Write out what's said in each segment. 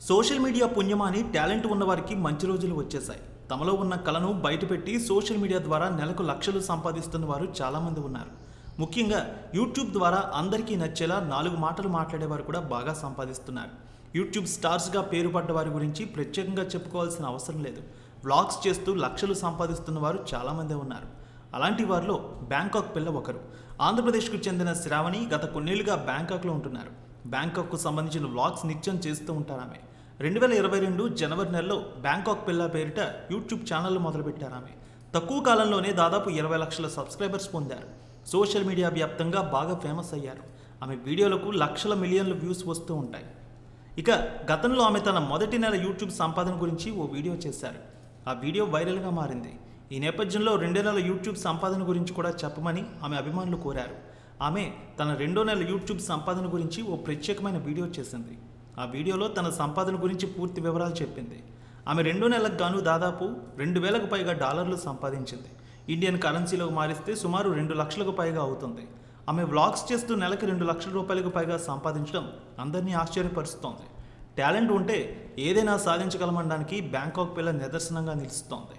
social media పుణ్యమాని talent ఉన్నవారికి మంచి రోజులు వచ్చేశాయి తమలో ఉన్న కళను బయటపెట్టి సోషల్ మీడియా ద్వారా నెలకు లక్షలు సంపాదిస్తున్న వారు చాలామంది ఉన్నారు ముఖ్యంగా యూట్యూబ్ ద్వారా అందరికీ నచ్చేలా నాలుగు మాటలు మాట్లాడేవారు కూడా బాగా సంపాదిస్తున్నారు యూట్యూబ్ స్టార్స్గా పేరు పడ్డ వారి గురించి ప్రత్యేకంగా చెప్పుకోవాల్సిన అవసరం లేదు వ్లాగ్స్ చేస్తూ లక్షలు సంపాదిస్తున్న వారు చాలామంది ఉన్నారు అలాంటి వారిలో బ్యాంకాక్ పిల్ల ఒకరు ఆంధ్రప్రదేశ్కు చెందిన శ్రావణి గత కొన్నేళ్లుగా బ్యాంకాక్లో ఉంటున్నారు బ్యాంకాక్కు సంబంధించిన వ్లాగ్స్ నిత్యం చేస్తూ ఉంటారు ఆమె రెండు వేల ఇరవై రెండు జనవరి నెలలో బ్యాంకాక్ పిల్ల పేరిట యూట్యూబ్ ఛానల్ మొదలుపెట్టారు ఆమె తక్కువ కాలంలోనే దాదాపు ఇరవై లక్షల సబ్స్క్రైబర్స్ పొందారు సోషల్ మీడియా వ్యాప్తంగా బాగా ఫేమస్ అయ్యారు ఆమె వీడియోలకు లక్షల మిలియన్ల వ్యూస్ వస్తూ ఉంటాయి ఇక గతంలో ఆమె తన మొదటి నెల యూట్యూబ్ సంపాదన గురించి ఓ వీడియో చేశారు ఆ వీడియో వైరల్గా మారింది ఈ నేపథ్యంలో రెండో నెల యూట్యూబ్ సంపాదన గురించి కూడా చెప్పమని ఆమె అభిమానులు కోరారు ఆమె తన రెండో నెల యూట్యూబ్ సంపాదన గురించి ఓ ప్రత్యేకమైన వీడియో చేసింది ఆ వీడియోలో తన సంపాదన గురించి పూర్తి వివరాలు చెప్పింది ఆమె రెండో నెలకు గాను దాదాపు రెండు వేలకు పైగా డాలర్లు సంపాదించింది ఇండియన్ కరెన్సీలో మారిస్తే సుమారు రెండు లక్షలకు పైగా అవుతుంది ఆమె వ్లాగ్స్ చేస్తూ నెలకి రెండు లక్షల రూపాయలకు పైగా సంపాదించడం అందరినీ ఆశ్చర్యపరుస్తోంది టాలెంట్ ఉంటే ఏదైనా సాధించగలమనడానికి బ్యాంకాక్ పిల్ల నిదర్శనంగా నిలుస్తోంది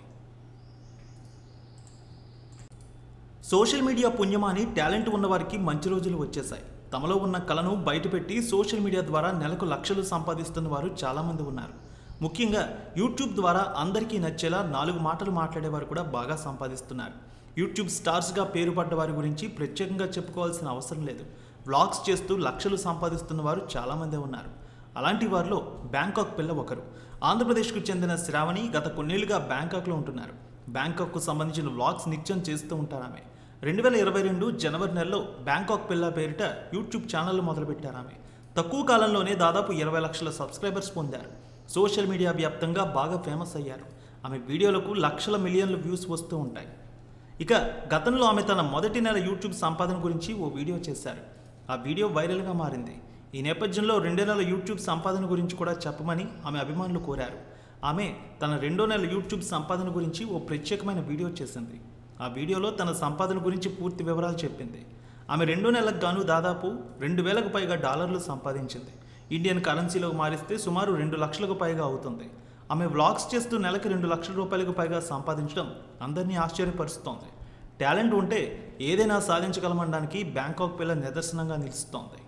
సోషల్ మీడియా పుణ్యమాని టాలెంట్ ఉన్నవారికి మంచి రోజులు వచ్చేశాయి తమలో ఉన్న కళను బయటపెట్టి సోషల్ మీడియా ద్వారా నెలకు లక్షలు సంపాదిస్తున్న వారు చాలామంది ఉన్నారు ముఖ్యంగా యూట్యూబ్ ద్వారా అందరికీ నచ్చేలా నాలుగు మాటలు మాట్లాడేవారు కూడా బాగా సంపాదిస్తున్నారు యూట్యూబ్ స్టార్స్గా పేరు పడ్డ వారి గురించి ప్రత్యేకంగా చెప్పుకోవాల్సిన అవసరం లేదు వ్లాగ్స్ చేస్తూ లక్షలు సంపాదిస్తున్న వారు చాలామంది ఉన్నారు అలాంటి వారిలో బ్యాంకాక్ పిల్ల ఒకరు ఆంధ్రప్రదేశ్కు చెందిన శ్రావణి గత కొన్నేళ్లుగా బ్యాంకాక్లో ఉంటున్నారు బ్యాంకాక్కు సంబంధించిన వ్లాగ్స్ నిత్యం చేస్తూ ఉంటారు ఆమె రెండు వేల ఇరవై రెండు జనవరి నెలలో బ్యాంకాక్ పిల్ల పేరిట యూట్యూబ్ ఛానల్ మొదలుపెట్టారు ఆమె తక్కువ కాలంలోనే దాదాపు ఇరవై లక్షల సబ్స్క్రైబర్స్ పొందారు సోషల్ మీడియా వ్యాప్తంగా బాగా ఫేమస్ అయ్యారు ఆమె వీడియోలకు లక్షల మిలియన్ల వ్యూస్ వస్తూ ఉంటాయి ఇక గతంలో ఆమె తన మొదటి నెల యూట్యూబ్ సంపాదన గురించి ఓ వీడియో చేశారు ఆ వీడియో వైరల్గా మారింది ఈ నేపథ్యంలో రెండో నెల యూట్యూబ్ సంపాదన గురించి కూడా చెప్పమని ఆమె అభిమానులు కోరారు ఆమె తన రెండో నెల యూట్యూబ్ సంపాదన గురించి ఓ ప్రత్యేకమైన వీడియో చేసింది ఆ వీడియోలో తన సంపాదన గురించి పూర్తి వివరాలు చెప్పింది ఆమె రెండో నెలకు గాను దాదాపు రెండు వేలకు పైగా డాలర్లు సంపాదించింది ఇండియన్ కరెన్సీలో మారిస్తే సుమారు రెండు లక్షలకు పైగా అవుతుంది ఆమె వ్లాగ్స్ చేస్తూ నెలకి రెండు లక్షల రూపాయలకు పైగా సంపాదించడం అందరినీ ఆశ్చర్యపరుస్తోంది టాలెంట్ ఉంటే ఏదైనా సాధించగలమనడానికి బ్యాంకాక్ పిల్ల నిదర్శనంగా నిలుస్తోంది